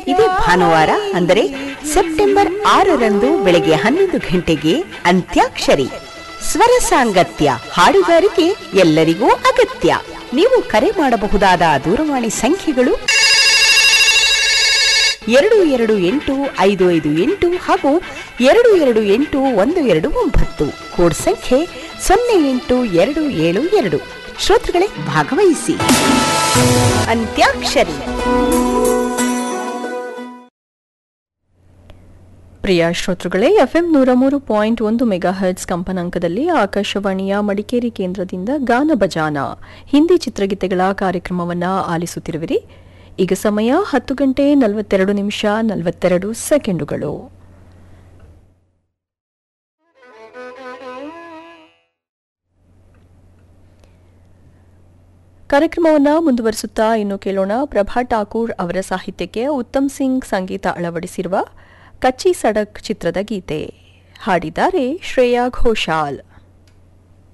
ಇದೇ ಭಾನುವಾರ ಅಂದರೆ ಸೆಪ್ಟೆಂಬರ್ ಆರರಂದು ಬೆಳಗ್ಗೆ ಹನ್ನೊಂದು ಗಂಟೆಗೆ ಅಂತ್ಯಾಕ್ಷರಿ ಸ್ವರ ಸಾಂಗತ್ಯ ಹಾಡುಗಾರಿಕೆ ಎಲ್ಲರಿಗೂ ಅಗತ್ಯ ನೀವು ಕರೆ ಮಾಡಬಹುದಾದ ದೂರವಾಣಿ ಸಂಖ್ಯೆಗಳು ಎರಡು ಎರಡು ಎಂಟು ಐದು ಐದು ಎಂಟು ಹಾಗೂ ಎರಡು ಎರಡು ಎಂಟು ಒಂದು ಎರಡು ಒಂಬತ್ತು ಕೋಡ್ ಸಂಖ್ಯೆ ಸೊನ್ನೆ ಎಂಟು ಎರಡು ಏಳು ಎರಡು ಶ್ರೋತೃಗಳೇ ಭಾಗವಹಿಸಿ ಅಂತ್ಯಾಕ್ಷರಿ ಪ್ರಿಯ ಶ್ರೋತೃಗಳೇ ಎಫ್ಎಂ ನೂರ ಮೂರು ಪಾಯಿಂಟ್ ಒಂದು ಮೆಗಾ ಹರ್ಟ್ಸ್ ಕಂಪನಾಂಕದಲ್ಲಿ ಆಕಾಶವಾಣಿಯ ಮಡಿಕೇರಿ ಕೇಂದ್ರದಿಂದ ಗಾನ ಬಜಾನ ಹಿಂದಿ ಚಿತ್ರಗೀತೆಗಳ ಕಾರ್ಯಕ್ರಮವನ್ನು ಆಲಿಸುತ್ತಿರುವಿರಿ ಈಗ ಸಮಯ ಹತ್ತು ಗಂಟೆ ನಲವತ್ತೆರಡು ನಿಮಿಷ ನಲವತ್ತೆರಡು ಸೆಕೆಂಡುಗಳು ಕಾರ್ಯಕ್ರಮವನ್ನು ಮುಂದುವರಿಸುತ್ತಾ ಇನ್ನು ಕೇಳೋಣ ಪ್ರಭಾ ಠಾಕೂರ್ ಅವರ ಸಾಹಿತ್ಯಕ್ಕೆ ಉತ್ತಮ್ ಸಿಂಗ್ ಸಂಗೀತ ಅಳವಡಿಸಿರುವ ಕಚ್ಚಿ ಸಡಕ್ ಚಿತ್ರದ ಗೀತೆ ಹಾಡಿದ್ದಾರೆ ಶ್ರೇಯಾ ಘೋಷಾಲ್